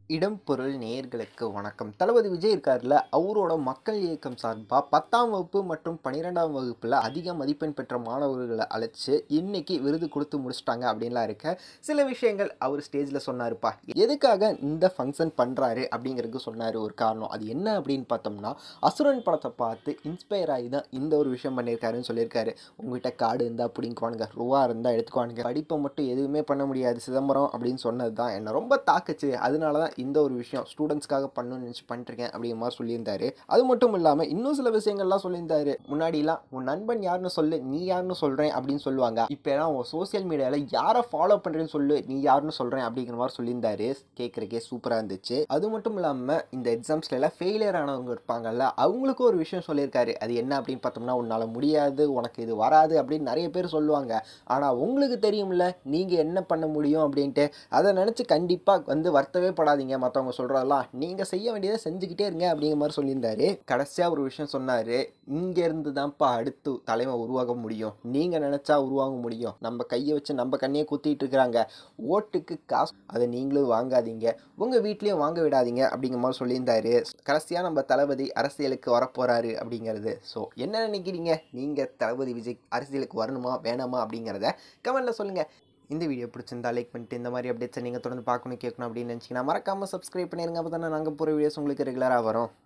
இடம் பொருள் நேயர்களுக்கு வணக்கம் தளபதி விஜய் இருக்கார்ல அவரோட மக்கள் இயக்கம் சார்பாக பத்தாம் வகுப்பு மற்றும் பன்னிரெண்டாம் வகுப்பில் அதிக மதிப்பெண் பெற்ற மாணவர்களை அழைச்சி இன்னைக்கு விருது கொடுத்து முடிச்சிட்டாங்க அப்படின்லாம் இருக்க சில விஷயங்கள் அவர் ஸ்டேஜில் சொன்னாருப்பா எதுக்காக இந்த ஃபங்க்ஷன் பண்ணுறாரு அப்படிங்கிறதுக்கு சொன்னார் ஒரு காரணம் அது என்ன அப்படின்னு பார்த்தோம்னா அசுரன் படத்தை பார்த்து இன்ஸ்பயர் ஆகி தான் இந்த ஒரு விஷயம் பண்ணியிருக்காருன்னு சொல்லியிருக்காரு உங்ககிட்ட காடு இருந்தால் பிடிங்குவானுங்க ரூபா இருந்தால் எடுத்துக்குவானுங்க படிப்பை மட்டும் எதுவுமே பண்ண முடியாது சிதம்பரம் அப்படின்னு சொன்னது தான் என்னை ரொம்ப தாக்குச்சு அதனால தான் இந்த ஒரு விஷயம் ஸ்டூடெண்ட்ஸ்க்காக பண்ணணும்னு நினச்சி பண்ணிருக்கேன் அப்படிங்கிற மாதிரி சொல்லியிருந்தாரு அது மட்டும் இல்லாமல் இன்னும் சில விஷயங்கள்லாம் சொல்லியிருந்தாரு முன்னாடிலாம் உன் நண்பன் யாருன்னு சொல்லு நீ யாருன்னு சொல்கிறேன் அப்படின்னு சொல்லுவாங்க இப்போ எல்லாம் உன் சோசியல் மீடியாவில் யாரை ஃபாலோ பண்ணுறேன்னு சொல்லு நீ யாருன்னு சொல்கிறேன் அப்படிங்கிற மாதிரி சொல்லியிருந்தாரு கேட்குறக்கே சூப்பராக இருந்துச்சு அது மட்டும் இல்லாமல் இந்த எக்ஸாம்ஸ்ல எல்லாம் ஃபெயிலியர் ஆனவங்க இருப்பாங்கல்ல அவங்களுக்கும் ஒரு விஷயம் சொல்லியிருக்காரு அது என்ன அப்படின்னு பார்த்தோம்னா உன்னால் முடியாது உனக்கு இது வராது அப்படின்னு நிறைய பேர் சொல்லுவாங்க ஆனால் உங்களுக்கு தெரியும்ல நீங்கள் என்ன பண்ண முடியும் அப்படின்ட்டு அதை நினச்சி கண்டிப்பாக வந்து வருத்தவே படாதீங்க மற்றவங்க சொல்கிறதெல்லாம் நீங்கள் செய்ய வேண்டியதை செஞ்சுக்கிட்டே இருங்க அப்படிங்கிற மாதிரி சொல்லியிருந்தாரு கடைசியாக ஒரு விஷயம் சொன்னார் இங்கேருந்து தான்ப்பா அடுத்து தலைமை உருவாக முடியும் நீங்கள் நினச்சா உருவாக முடியும் நம்ம கையை வச்சு நம்ம கண்ணையே குத்திட்டு இருக்கிறாங்க ஓட்டுக்கு காசு அதை நீங்களும் வாங்காதீங்க உங்கள் வீட்லேயும் வாங்க விடாதீங்க அப்படிங்கிற மாதிரி சொல்லியிருந்தாரு கடைசியாக நம்ம தளபதி அரசியலுக்கு வரப்போகிறாரு அப்படிங்கிறது ஸோ என்ன நினைக்கிறீங்க நீங்கள் தளபதி விஜய் அரசியலுக்கு வரணுமா வேணாமா அப்படிங்கிறத கமெண்ட்டில் சொல்லுங்கள் இந்த வீடியோ பிடிச்சிருந்தா லைக் பண்ணிட்டு இந்த மாதிரி அப்டேட்ஸை நீங்கள் தொடர்ந்து பார்க்கணும் கேட்கணும் அப்படின்னு நினச்சிங்கன்னா மறக்காமல் சப்ஸ்கிரைப் பண்ணிருங்க அப்போ தானே நாங்கள் போகிற வீடியோஸ் உங்களுக்கு ரெகுலராக வரும்